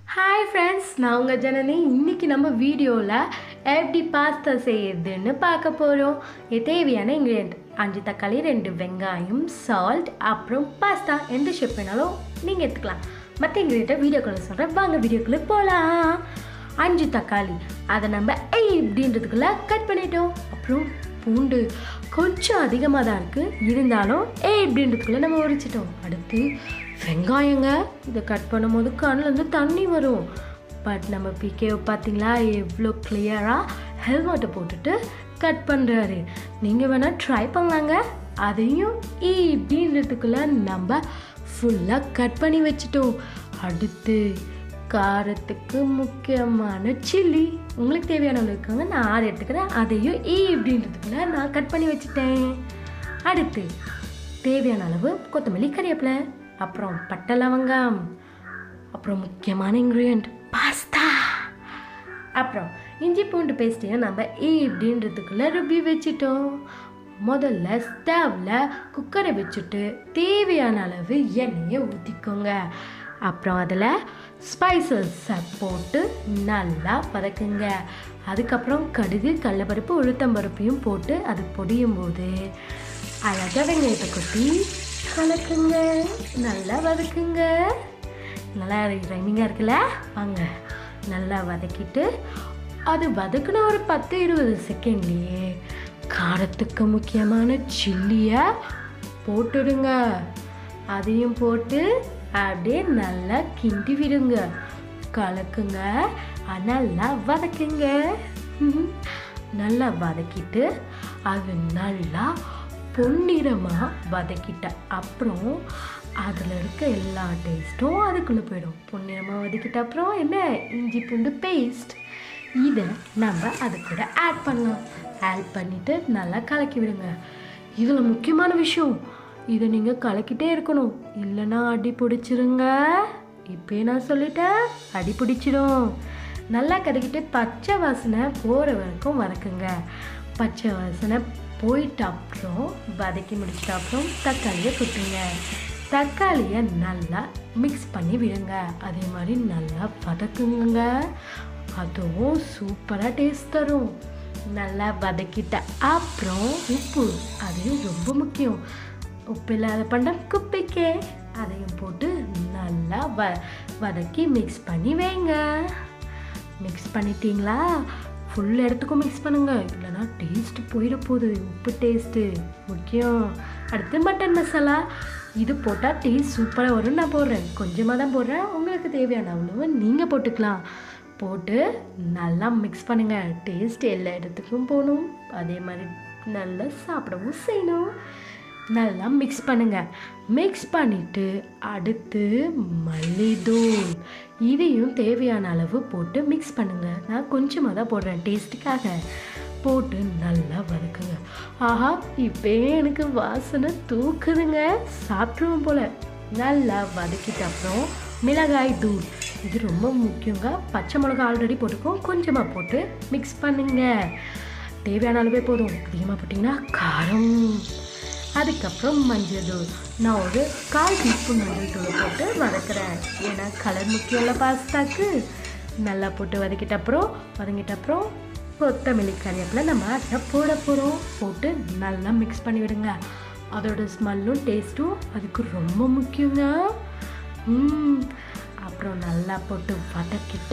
hi friends நான் உங்கள் ஜனனி இன்னைக்கு நம்ம வீடியோவில் எப்படி பாஸ்தா செய்யுதுன்னு பார்க்க போகிறோம் இது தேவையான இன்க்ரீடியன்ட் அஞ்சு தக்காளி ரெண்டு வெங்காயம் சால்ட் அப்புறம் பாஸ்தா எந்த ஷேப் வேணாலும் நீங்கள் எடுத்துக்கலாம் மற்ற இன்க்ரீடியண்ட்டை வீடியோக்குள்ளே சொல்கிறேன் வாங்க வீடியோக்குள்ளே போகலாம் அஞ்சு தக்காளி அதை நம்ம ஐ இப்படின்றதுக்குள்ளே கட் பண்ணிட்டோம் அப்புறம் பூண்டு கொஞ்சம் அதிகமாக தான் இருக்குது இருந்தாலும் ஏ இப்படின்றதுக்குள்ளே நம்ம உரிச்சிட்டோம் அடுத்து வெங்காயங்க இதை கட் பண்ணும்போது கண்ணிலேருந்து தண்ணி வரும் பட் நம்ம பிகேவை பார்த்தீங்களா எவ்வளோ கிளியராக ஹெல்மெட்டை போட்டுட்டு கட் பண்ணுறாரு நீங்கள் வேணால் ட்ரை பண்ணலாங்க அதையும் ஈ இப்படின்றதுக்குள்ளே நம்ம ஃபுல்லாக கட் பண்ணி வச்சிட்டோம் அடுத்து காரத்துக்கு முக்கியமான சில்லி உங்களுக்கு தேவையானவங்க இருக்காங்க நான் ஆறு எடுத்துக்கிறேன் அதையும் ஈ இப்படின்றதுக்குள்ள நான் கட் பண்ணி வச்சுட்டேன் அடுத்து தேவையான அளவு கொத்தமல்லி கறிவேப்பிலை அப்புறம் பட்டை லவங்கம் அப்புறம் முக்கியமான இன்க்ரீடியண்ட் பாஸ்தா அப்புறம் இஞ்சி பூண்டு பேஸ்ட்டையும் நம்ம ஈ இப்படின்றதுக்குள்ளே ருப்பி வச்சிட்டோம் முதல்ல ஸ்டவ்வில் குக்கரை வச்சுட்டு தேவையான அளவு எண்ணெயை ஊற்றிக்கோங்க அப்புறம் அதில் ஸ்பைசஸை போட்டு நல்லா வதக்குங்க அதுக்கப்புறம் கடுகு கடலப்பருப்பு உளுத்தம்பருப்பையும் போட்டு அது பொடியும் போது அழகாக வெங்காயத்தை கொட்டி கலக்குங்க நல்லா வதக்குங்க நல்லா ரைமிங்காக இருக்குல்ல வாங்க நல்லா வதக்கிட்டு அது வதக்குன ஒரு பத்து இருபது செகண்ட்லேயே காரத்துக்கு முக்கியமான சில்லியை போட்டுடுங்க அதையும் போட்டு அப்படியே நல்லா கிண்டி விடுங்க கலக்குங்க அஹ் நல்லா வதக்குங்க நல்லா வதக்கிட்டு அது நல்லா பொன்னிறமாக வதக்கிட்ட அப்புறம் அதில் இருக்க எல்லா டேஸ்ட்டும் அதுக்குள்ளே போயிடும் பொன்னிறமாக வதக்கிட்ட அப்புறம் என்ன இஞ்சி பூண்டு பேஸ்ட் இதை நம்ம அது கூட ஆட் பண்ணலாம் ஆட் பண்ணிவிட்டு நல்லா கலக்கி விடுங்க இதில் முக்கியமான விஷயம் இதை நீங்கள் கலக்கிட்டே இருக்கணும் இல்லைன்னா அடி பிடிச்சிருங்க இப்போயே நான் சொல்லிட்டேன் அடி பிடிச்சிடும் நல்லா கதக்கிட்டு பச்சை வாசனை போகிற வரைக்கும் வதக்குங்க பச்சை வாசனை போயிட்ட அப்புறம் வதக்கி முடிச்சிட்ட அப்புறம் தக்காளியை கொட்டுங்க தக்காளியை நல்லா மிக்ஸ் பண்ணி விடுங்க அதே மாதிரி நல்லா வதக்குங்க அதுவும் சூப்பராக டேஸ்ட் தரும் நல்லா வதக்கிட்ட அப்புறம் உப்பு அதையும் ரொம்ப முக்கியம் உப்பு இல்லாத பண்ண குப்பிக்கே அதையும் போட்டு நல்லா வ வதக்கி மிக்ஸ் பண்ணி வைங்க மிக்ஸ் பண்ணிட்டீங்களா ஃபுல் இடத்துக்கும் மிக்ஸ் பண்ணுங்க இல்லைன்னா டேஸ்ட் போயிட போகுது உப்பு டேஸ்ட்டு முக்கியம் அடுத்து மட்டன் மசாலா இது போட்டால் டேஸ்ட் சூப்பராக வரும்னு நான் போடுறேன் கொஞ்சமாக தான் போடுறேன் உங்களுக்கு தேவையான அவ்வளவு நீங்கள் போட்டுக்கலாம் போட்டு நல்லா மிக்ஸ் பண்ணுங்கள் டேஸ்ட் எல்லா இடத்துக்கும் போகணும் அதே மாதிரி நல்லா சாப்பிடவும் செய்யணும் நல்லா மிக்ஸ் பண்ணுங்கள் மிக்ஸ் பண்ணிவிட்டு அடுத்து மல்லித்தூள் இதையும் தேவையான அளவு போட்டு மிக்ஸ் பண்ணுங்கள் நான் கொஞ்சமாக தான் போடுறேன் டேஸ்ட்டுக்காக போட்டு நல்லா வதக்குங்க ஆஹா இப்போ எனக்கு வாசனை தூக்குதுங்க சாப்பிட்ருவோம் போல் நல்லா வதக்கிட்ட அப்புறம் மிளகாய் தூள் இது ரொம்ப முக்கியங்க பச்சை மிளகா ஆல்ரெடி போட்டுக்கோம் கொஞ்சமாக போட்டு மிக்ஸ் பண்ணுங்க தேவையான அளவே போதும் அதிகமாக போட்டிங்கன்னா காரம் அதுக்கப்புறம் மஞ்சள் தூள் நான் ஒரு கால் டீஸ்பூன் மஞ்சள் தூளை போட்டு வதக்குறேன் ஏன்னா கலர் முக்கியம் இல்லை பாஸ்தாக்கு நல்லா போட்டு வதக்கிட்ட அப்புறம் வதங்கிட்ட அப்புறம் கொத்தமல்லி கறிவேப்பிலை நம்ம அதை போட போகிறோம் போட்டு நல்லா மிக்ஸ் பண்ணி விடுங்க அதோட ஸ்மெல்லும் டேஸ்ட்டும் அதுக்கு ரொம்ப முக்கியங்க ம், அப்புறம் நல்லா போட்டு வதக்கிட்டு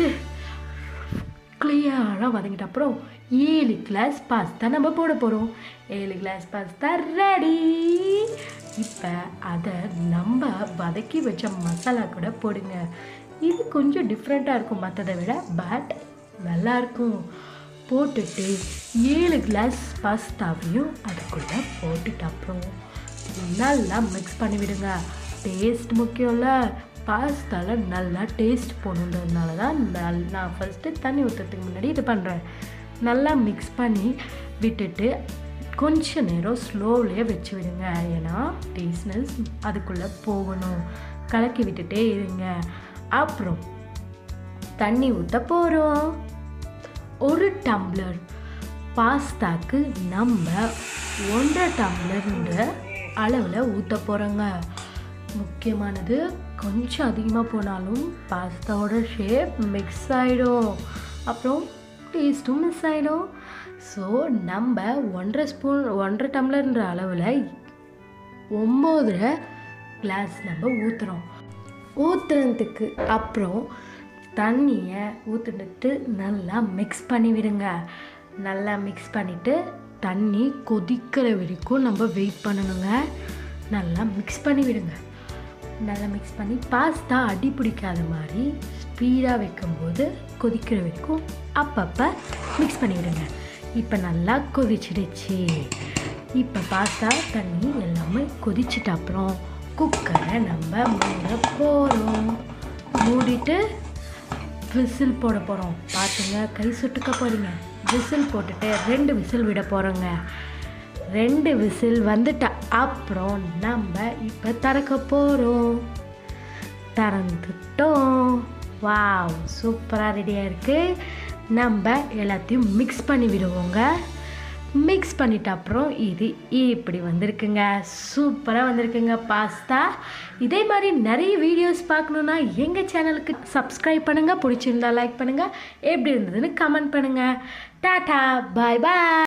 கிளியராக வதங்கிட்ட அப்புறம் ஏழு கிளாஸ் பாஸ்தா நம்ம போட போகிறோம் ஏழு கிளாஸ் பாஸ்தா ரெடி இப்போ அதை நம்ம வதக்கி வச்ச மசாலா கூட போடுங்க இது கொஞ்சம் டிஃப்ரெண்ட்டாக இருக்கும் மற்றதை விட பட் நல்லாயிருக்கும் போட்டுட்டு ஏழு கிளாஸ் பாஸ்தாவையும் அதுக்குள்ளே போட்டுட்டு அப்புறம் நல்லா மிக்ஸ் பண்ணி விடுங்க டேஸ்ட் முக்கியம்ல பாஸ்தாவில் நல்லா டேஸ்ட் போகணுன்றதுனால தான் நல் நான் ஃபஸ்ட்டு தண்ணி ஊற்றுறதுக்கு முன்னாடி இது பண்ணுறேன் நல்லா மிக்ஸ் பண்ணி விட்டுட்டு கொஞ்ச நேரம் ஸ்லோவிலே வச்சு விடுங்க ஏன்னா டேஸ்ட்னஸ் அதுக்குள்ளே போகணும் கலக்கி விட்டுட்டே இருங்க அப்புறம் தண்ணி ஊற்ற போகிறோம் ஒரு டம்ளர் பாஸ்தாக்கு நம்ம ஒன்றரை டம்ளர்ன்ற அளவில் ஊற்ற போகிறோங்க முக்கியமானது கொஞ்சம் அதிகமாக போனாலும் பாஸ்தாவோட ஷேப் மிக்ஸ் ஆகிடும் அப்புறம் டேஸ்ட்டும் மிஸ் ஆகிடும் ஸோ நம்ம ஒன்றரை ஸ்பூன் ஒன்றரை டம்ளர்ன்ற அளவில் ஒம்போதரை கிளாஸ் நம்ம ஊற்றுறோம் ஊற்றுறதுக்கு அப்புறம் தண்ணியை ஊற்றுட்டு நல்லா மிக்ஸ் பண்ணி விடுங்க நல்லா மிக்ஸ் பண்ணிவிட்டு தண்ணி கொதிக்கிற வரைக்கும் நம்ம வெயிட் பண்ணணுங்க நல்லா மிக்ஸ் பண்ணி விடுங்க நல்லா மிக்ஸ் பண்ணி பாஸ்தா அடி பிடிக்காத மாதிரி ஸ்பீடாக வைக்கும்போது கொதிக்கிற வரைக்கும் அப்பப்போ மிக்ஸ் பண்ணி விடுங்க இப்போ நல்லா கொதிச்சிடுச்சு இப்போ பாஸ்தா தண்ணி எல்லாமே கொதிச்சிட்ட அப்புறம் குக்கரை நம்ம மூட போகிறோம் மூடிட்டு விசில் போட போகிறோம் பார்த்துங்க கை சுட்டுக்க போகிறீங்க விசில் போட்டுட்டு ரெண்டு விசில் விட போகிறோங்க ரெண்டு விசில் வந்துட்ட அப்புறம் நம்ம இப்போ திறக்க போகிறோம் திறந்துட்டோம் வாவ் சூப்பராக ரெடியாக இருக்குது நம்ம எல்லாத்தையும் மிக்ஸ் பண்ணி விடுவோங்க மிக்ஸ் பண்ணிட்ட அப்புறம் இது இப்படி வந்திருக்குங்க சூப்பராக வந்திருக்குங்க பாஸ்தா இதே மாதிரி நிறைய வீடியோஸ் பார்க்கணுன்னா எங்கள் சேனலுக்கு சப்ஸ்கிரைப் பண்ணுங்கள் பிடிச்சிருந்தா லைக் பண்ணுங்கள் எப்படி இருந்ததுன்னு கமெண்ட் பண்ணுங்கள் டாட்டா பாய் பாய்